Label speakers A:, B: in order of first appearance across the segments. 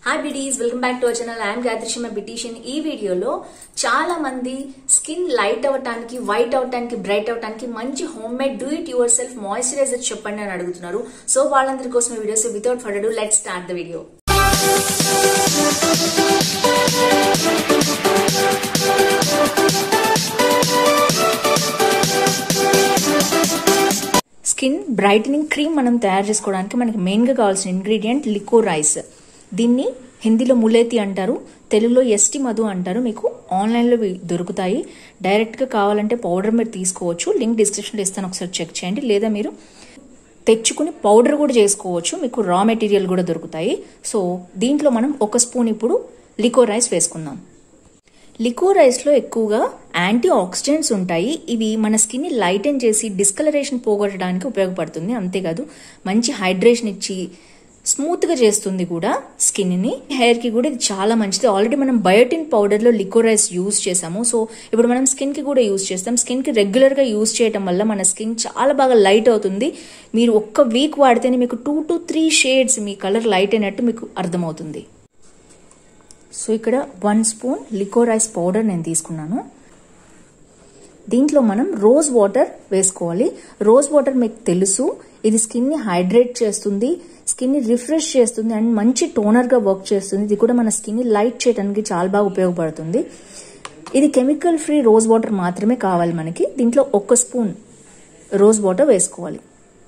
A: hi beauties welcome back to our channel I'm Gayathri beautician ఈ వీడియోలో చాలా మంది స్కిన్ లైట్ అవటానికి వైట్ అవటానికి బ్రైట్ అవటానికి మంచి home made do it yourself moisturiser చెప్పండి అని అడుగుతున్నారు సో వాళ్ళందరి కోసం ఈ videos without for do let start the video skin brightening cream మనం తయారు చేసుకోవడానికి మనకి మెయిన్గా కావాల్సిన ఇంగ్రీడియంట్ లికో రైస్ దీన్ని హిందీలో ములేతి అంటారు తెలుగులో ఎస్టి మధు అంటారు మీకు ఆన్లైన్లో ఇవి దొరుకుతాయి డైరెక్ట్గా కావాలంటే పౌడర్ మీరు తీసుకోవచ్చు లింక్ డిస్క్రిప్షన్లో ఇస్తాను ఒకసారి చెక్ చేయండి లేదా మీరు తెచ్చుకుని పౌడర్ కూడా చేసుకోవచ్చు మీకు రా మెటీరియల్ కూడా దొరుకుతాయి సో దీంట్లో మనం ఒక స్పూన్ ఇప్పుడు లికో రైస్ వేసుకుందాం లిక్వర్ రైస్లో ఎక్కువగా యాంటీ ఆక్సిడెంట్స్ ఉంటాయి ఇవి మన స్కిన్ని లైటన్ చేసి డిస్కలరేషన్ పోగొట్టడానికి ఉపయోగపడుతుంది అంతేకాదు మంచి హైడ్రేషన్ ఇచ్చి స్మూత్గా చేస్తుంది కూడా స్కిన్ని హెయిర్కి కూడా ఇది చాలా మంచిది ఆల్రెడీ మనం బయోటిన్ పౌడర్లో లిక్వర్ రైస్ యూజ్ చేసాము సో ఇప్పుడు మనం స్కిన్కి కూడా యూజ్ చేస్తాం స్కిన్కి రెగ్యులర్గా యూజ్ చేయడం వల్ల మన స్కిన్ చాలా బాగా లైట్ అవుతుంది మీరు ఒక్క వీక్ వాడితేనే మీకు టూ టు త్రీ షేడ్స్ మీ కలర్ లైట్ అయినట్టు మీకు అర్థమవుతుంది సో ఇక్కడ one spoon liquorice powder నేను తీసుకున్నాను దీంట్లో మనం రోజ్ వాటర్ వేసుకోవాలి రోజ్ వాటర్ మీకు తెలుసు ఇది స్కిన్ని హైడ్రేట్ చేస్తుంది స్కిన్ని రిఫ్రెష్ చేస్తుంది అండ్ మంచి టోనర్గా వర్క్ చేస్తుంది ఇది కూడా మన స్కిన్ని లైట్ చేయడానికి చాలా బాగా ఉపయోగపడుతుంది ఇది కెమికల్ ఫ్రీ రోజ్ వాటర్ మాత్రమే కావాలి మనకి దీంట్లో ఒక స్పూన్ రోజ్ వాటర్ వేసుకోవాలి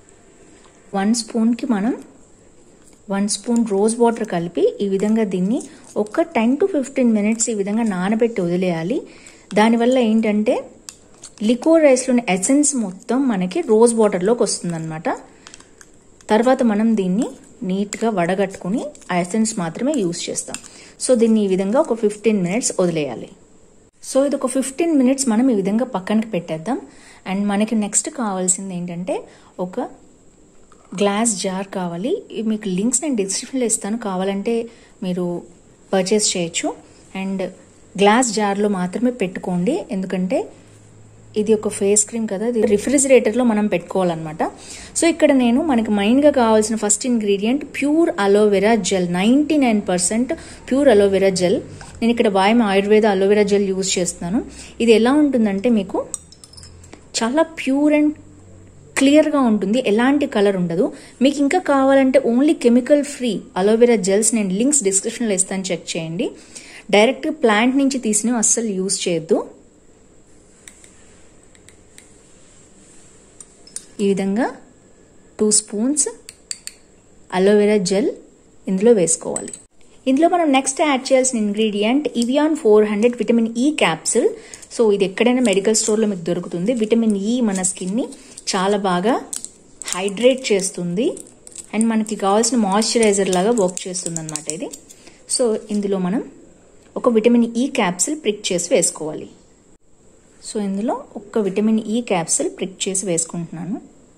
A: వన్ స్పూన్కి మనం వన్ స్పూన్ రోజ్ వాటర్ కలిపి ఈ విధంగా దీన్ని ఒక టెన్ టు ఫిఫ్టీన్ మినిట్స్ ఈ విధంగా నానబెట్టి వదిలేయాలి దానివల్ల ఏంటంటే లిక్వర్ రైస్లోని ఎసెన్స్ మొత్తం మనకి రోజ్ వాటర్లోకి వస్తుందన్నమాట తర్వాత మనం దీన్ని నీట్గా వడగట్టుకుని ఆ ఎసెన్స్ మాత్రమే యూస్ చేస్తాం సో దీన్ని ఈ విధంగా ఒక ఫిఫ్టీన్ మినిట్స్ వదిలేయాలి సో ఇది ఒక ఫిఫ్టీన్ మినిట్స్ మనం ఈ విధంగా పక్కనకి పెట్టేద్దాం అండ్ మనకి నెక్స్ట్ కావాల్సింది ఏంటంటే ఒక గ్లాస్ జార్ కావాలి మీకు లింక్స్ నేను డిస్క్రిప్షన్లో ఇస్తాను కావాలంటే మీరు పర్చేస్ చేయొచ్చు అండ్ గ్లాస్ జార్లో మాత్రమే పెట్టుకోండి ఎందుకంటే ఇది ఒక ఫేస్ క్రీమ్ కదా ఇది రిఫ్రిజిరేటర్లో మనం పెట్టుకోవాలన్నమాట సో ఇక్కడ నేను మనకి మైన్గా కావాల్సిన first ingredient pure aloe vera gel ninety nine percent pure aloe vera gel నేను ఇక్కడ వాయం ఆయుర్వేద అలోవెరా జెల్ యూజ్ చేస్తున్నాను ఇది ఎలా ఉంటుందంటే మీకు చాలా ప్యూర్ అండ్ క్లియర్గా ఉంటుంది ఎలాంటి కలర్ ఉండదు మీకు ఇంకా కావాలంటే only chemical free aloe vera gels నేను లింక్స్ డిస్క్రిప్షన్లో ఇస్తాను చెక్ చేయండి డైరెక్ట్గా ప్లాంట్ నుంచి తీసినవి అస్సలు యూజ్ చేయొద్దు ఈ విధంగా టూ స్పూన్స్ అలోవెరా జెల్ ఇందులో వేసుకోవాలి ఇందులో మనం నెక్స్ట్ యాడ్ చేయాల్సిన ingredient Evion four hundred vitamin E capsule so ఇది ఎక్కడైనా మెడికల్ స్టోర్లో మీకు దొరుకుతుంది విటమిన్ ఈ మన స్కిన్ని చాలా బాగా హైడ్రేట్ చేస్తుంది అండ్ మనకి కావాల్సిన మాయిశ్చరైజర్ లాగా వర్క్ చేస్తుంది అనమాట ఇది సో ఇందులో మనం ఒక విటమిన్ ఈ క్యాప్సిల్ ప్రిక్ చేసి వేసుకోవాలి సో ఇందులో ఒక్క విటమిన్ ఈ క్యాప్సిల్ ప్రిక్ చేసి వేసుకుంటున్నాను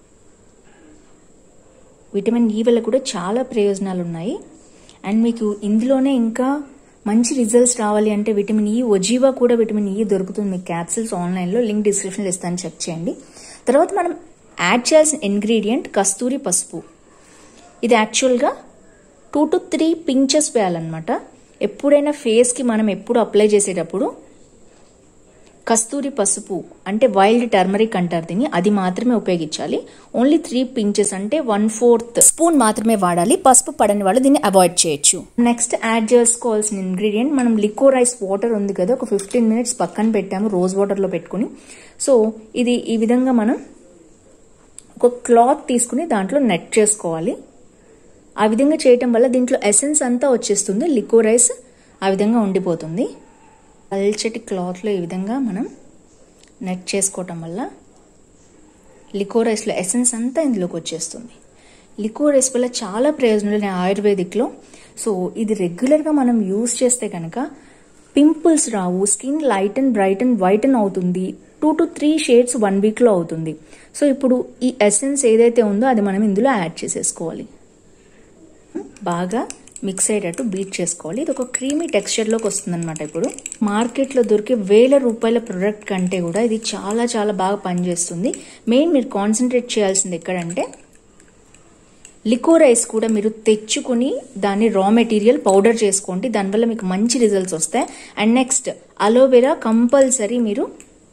A: విటమిన్ ఈ వల్ల కూడా చాలా ప్రయోజనాలు ఉన్నాయి అండ్ మీకు ఇందులోనే ఇంకా మంచి రిజల్ట్స్ రావాలి అంటే విటమిన్ ఈ ఒజీవా కూడా విటమిన్ ఈ దొరుకుతుంది మీకు క్యాప్సిల్స్ ఆన్లైన్లో లింక్ డిస్క్రిప్షన్లో ఇస్తాను చెక్ చేయండి తర్వాత మనం యాడ్ చేయాల్సిన ఇంగ్రీడియంట్ కస్తూరి పసుపు ఇది యాక్చువల్గా టూ టు త్రీ పించెస్ వేయాలన్నమాట ఎప్పుడైనా ఫేస్కి మనం ఎప్పుడు అప్లై చేసేటప్పుడు కస్తూరి పసుపు అంటే వైల్డ్ టర్మరిక్ అంటారు దీన్ని అది మాత్రమే ఉపయోగించాలి ఓన్లీ త్రీ పించెస్ అంటే వన్ ఫోర్త్ స్పూన్ మాత్రమే వాడాలి పసుపు పడని వాళ్ళు దీన్ని అవాయిడ్ చేయొచ్చు నెక్స్ట్ యాడ్ చేసుకోవాల్సిన ఇంగ్రీడియంట్ మనం లికో రైస్ వాటర్ ఉంది కదా ఒక ఫిఫ్టీన్ మినిట్స్ పక్కన పెట్టాము రోజ్ వాటర్లో పెట్టుకుని సో ఇది ఈ విధంగా మనం ఒక క్లాత్ తీసుకుని దాంట్లో నెట్ చేసుకోవాలి ఆ విధంగా చేయటం వల్ల దీంట్లో ఎసెన్స్ అంతా వచ్చేస్తుంది లికో రైస్ ఆ విధంగా ఉండిపోతుంది పల్చటి క్లాత్లో ఈ విధంగా మనం నెట్ చేసుకోవటం వల్ల లికో రైస్లో ఎసెన్స్ అంతా ఇందులోకి వచ్చేస్తుంది లికో రైస్ వల్ల చాలా ప్రయోజనాలు ఉన్నాయి ఆయుర్వేదిక్లో సో ఇది రెగ్యులర్గా మనం యూస్ చేస్తే కనుక పింపుల్స్ రావు skin light and bright and white and అవుతుంది two to three shades one వీక్లో అవుతుంది సో ఇప్పుడు ఈ ఎసెన్స్ ఏదైతే ఉందో అది మనం ఇందులో యాడ్ చేసేసుకోవాలి బాగా మిక్స్ అయ్యేటట్టు బీట్ చేసుకోవాలి ఇది ఒక క్రీమీ టెక్స్చర్లోకి వస్తుందన్నమాట ఇప్పుడు మార్కెట్లో దొరికే వేల రూపాయల ప్రొడక్ట్ కంటే కూడా ఇది చాలా చాలా బాగా పనిచేస్తుంది మెయిన్ మీరు కాన్సన్ట్రేట్ చేయాల్సింది ఎక్కడంటే లికోరైస్ కూడా మీరు తెచ్చుకుని దాన్ని రా మెటీరియల్ పౌడర్ చేసుకోండి దానివల్ల మీకు మంచి రిజల్ట్స్ వస్తాయి అండ్ నెక్స్ట్ అలోవెరా కంపల్సరీ మీరు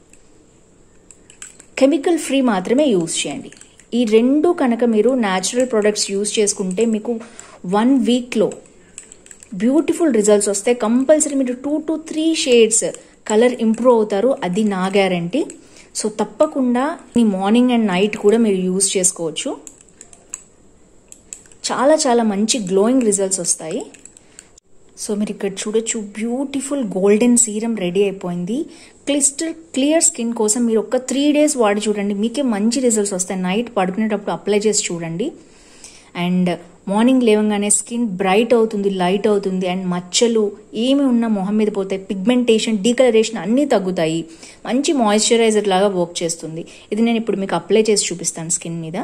A: కెమికల్ ఫ్రీ మాత్రమే యూజ్ చేయండి ఈ రెండు కనుక మీరు న్యాచురల్ ప్రొడక్ట్స్ యూజ్ చేసుకుంటే మీకు వన్ వీక్లో బ్యూటిఫుల్ రిజల్ట్స్ వస్తాయి కంపల్సరీ మీరు two to three shades colour improve అవుతారు అది నా గ్యారంటీ సో తప్పకుండా ఈ మార్నింగ్ అండ్ నైట్ కూడా మీరు యూజ్ చేసుకోవచ్చు చాలా చాలా మంచి గ్లోయింగ్ రిజల్ట్స్ వస్తాయి సో మీరు ఇక్కడ చూడొచ్చు బ్యూటిఫుల్ గోల్డెన్ సీరం రెడీ అయిపోయింది క్లిస్టర్ క్లియర్ స్కిన్ కోసం మీరు ఒక త్రీ డేస్ వాడి చూడండి మీకే మంచి రిజల్ట్స్ వస్తాయి నైట్ పడుకునేటప్పుడు అప్లై చేసి చూడండి అండ్ మార్నింగ్ లేవగానే స్కిన్ బ్రైట్ అవుతుంది లైట్ అవుతుంది అండ్ మచ్చలు ఏమి ఉన్నా మొహం మీద పోతాయి పిగ్మెంటేషన్ డీకలరేషన్ అన్నీ తగ్గుతాయి మంచి మాయిశ్చరైజర్ లాగా వర్క్ చేస్తుంది ఇది నేను ఇప్పుడు మీకు అప్లై చేసి చూపిస్తాను స్కిన్ మీద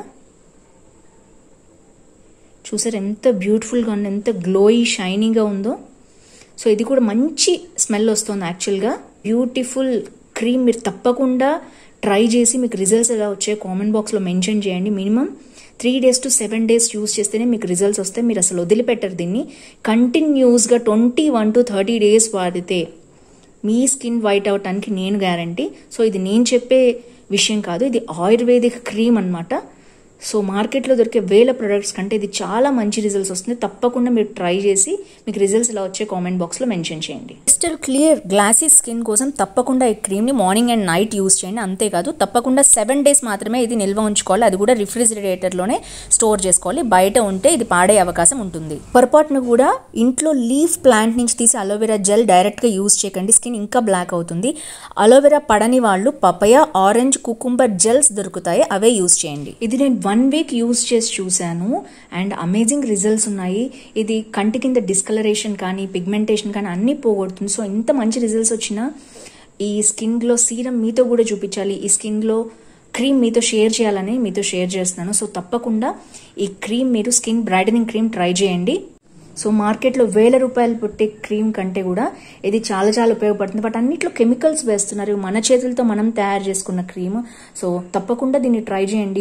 A: చూసారు ఎంత బ్యూటిఫుల్గా ఉంది ఎంత గ్లోయి షైనీగా ఉందో సో ఇది కూడా మంచి స్మెల్ వస్తుంది యాక్చువల్గా బ్యూటిఫుల్ క్రీమ్ మీరు తప్పకుండా ట్రై చేసి మీకు రిజల్ట్స్ ఎలా వచ్చాయో కామెంట్ బాక్స్లో మెన్షన్ చేయండి minimum three days to seven days use చేస్తేనే మీకు రిజల్ట్స్ వస్తాయి మీరు అసలు వదిలిపెట్టరు దీన్ని కంటిన్యూస్గా twenty one to thirty days వాడితే మీ స్కిన్ వైట్ అవటానికి నేను గ్యారంటీ సో ఇది నేను చెప్పే విషయం కాదు ఇది ఆయుర్వేదిక్ క్రీమ్ అనమాట సో మార్కెట్లో దొరికే వేల ప్రొడక్ట్స్ కంటే ఇది చాలా మంచి రిజల్ట్స్ వస్తుంది తప్పకుండా మీరు ట్రై చేసి మీకు రిజల్ట్స్ ఎలా వచ్చే కామెంట్ బాక్స్లో మెన్షన్ చేయండి క్రిస్టల్ క్లియర్ గ్లాసీ స్కిన్ కోసం తప్పకుండా ఈ క్రీమ్ని మార్నింగ్ అండ్ నైట్ యూస్ చేయండి అంతేకాదు తప్పకుండా సెవెన్ డేస్ మాత్రమే ఇది నిల్వ ఉంచుకోవాలి అది కూడా రిఫ్రిజిరేటర్లోనే స్టోర్ చేసుకోవాలి బయట ఉంటే ఇది పాడే అవకాశం ఉంటుంది పొరపాటును కూడా ఇంట్లో లీఫ్ ప్లాంట్ నుంచి తీసి అలోవెరా జెల్ డైరెక్ట్గా యూస్ చేయకండి స్కిన్ ఇంకా బ్లాక్ అవుతుంది అలోవెరా పడని వాళ్ళు పపయ ఆరెంజ్ కుకుంబర్ జెల్స్ దొరుకుతాయి అవే యూస్ చేయండి ఇది నేను వన్ వీక్ యూస్ చేసి చూశాను అండ్ అమేజింగ్ రిజల్ట్స్ ఉన్నాయి ఇది కంటి కింద డిస్కలరేషన్ కానీ పిగ్మెంటేషన్ కానీ అన్నీ పోగొడుతుంది సో ఇంత మంచి రిజల్ట్స్ వచ్చినా ఈ స్కిన్ గ్లో సీరం మీతో కూడా చూపించాలి ఈ స్కిన్ గ్లో క్రీమ్ మీతో షేర్ చేయాలని మీతో షేర్ చేస్తున్నాను సో తప్పకుండా ఈ క్రీమ్ మీరు స్కిన్ బ్రైటనింగ్ క్రీమ్ ట్రై చేయండి సో మార్కెట్లో వేల రూపాయలు పెట్టే క్రీమ్ కంటే కూడా ఇది చాలా చాలా ఉపయోగపడుతుంది బట్ అన్నిట్లో కెమికల్స్ వేస్తున్నారు మన చేతులతో మనం తయారు చేసుకున్న క్రీమ్ సో తప్పకుండా దీన్ని ట్రై చేయండి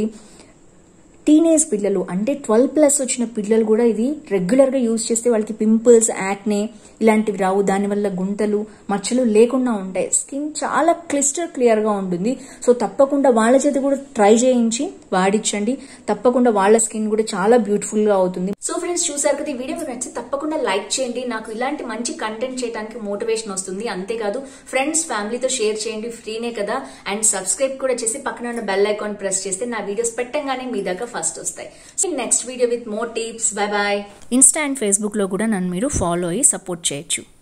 A: టీనేజ్ పిల్లలు అంటే ట్వెల్వ్ ప్లస్ వచ్చిన పిల్లలు కూడా ఇది రెగ్యులర్గా యూజ్ చేస్తే వాళ్ళకి పింపుల్స్ యాక్నే ఇలాంటివి రావు దానివల్ల గుంటలు మచ్చలు లేకుండా ఉంటాయి స్కిన్ చాలా క్లిస్టర్ క్లియర్గా ఉంటుంది సో తప్పకుండా వాళ్ళ చేత కూడా ట్రై చేయించి వాడించండి తప్పకుండా వాళ్ళ స్కిన్ కూడా చాలా బ్యూటిఫుల్గా అవుతుంది సో ఫ్రెండ్స్ చూసారు కదా ఈ వీడియో మీకు నచ్చి తప్పకుండా లైక్ చేయండి నాకు ఇలాంటి మంచి కంటెంట్ చేయడానికి మోటివేషన్ వస్తుంది అంతేకాదు ఫ్రెండ్స్ ఫ్యామిలీతో షేర్ చేయండి ఫ్రీనే కదా అండ్ సబ్స్క్రైబ్ కూడా చేసి పక్కన ఉన్న బెల్ ఐకాన్ ప్రెస్ చేస్తే నా వీడియోస్ పెట్టంగానే మీ దగ్గర ఫస్ట్ వస్తాయి next video with more tips bye bye insta and Facebook లో కూడా నన్ను మీరు ఫాలో అయ్యి సపోర్ట్ చేయొచ్చు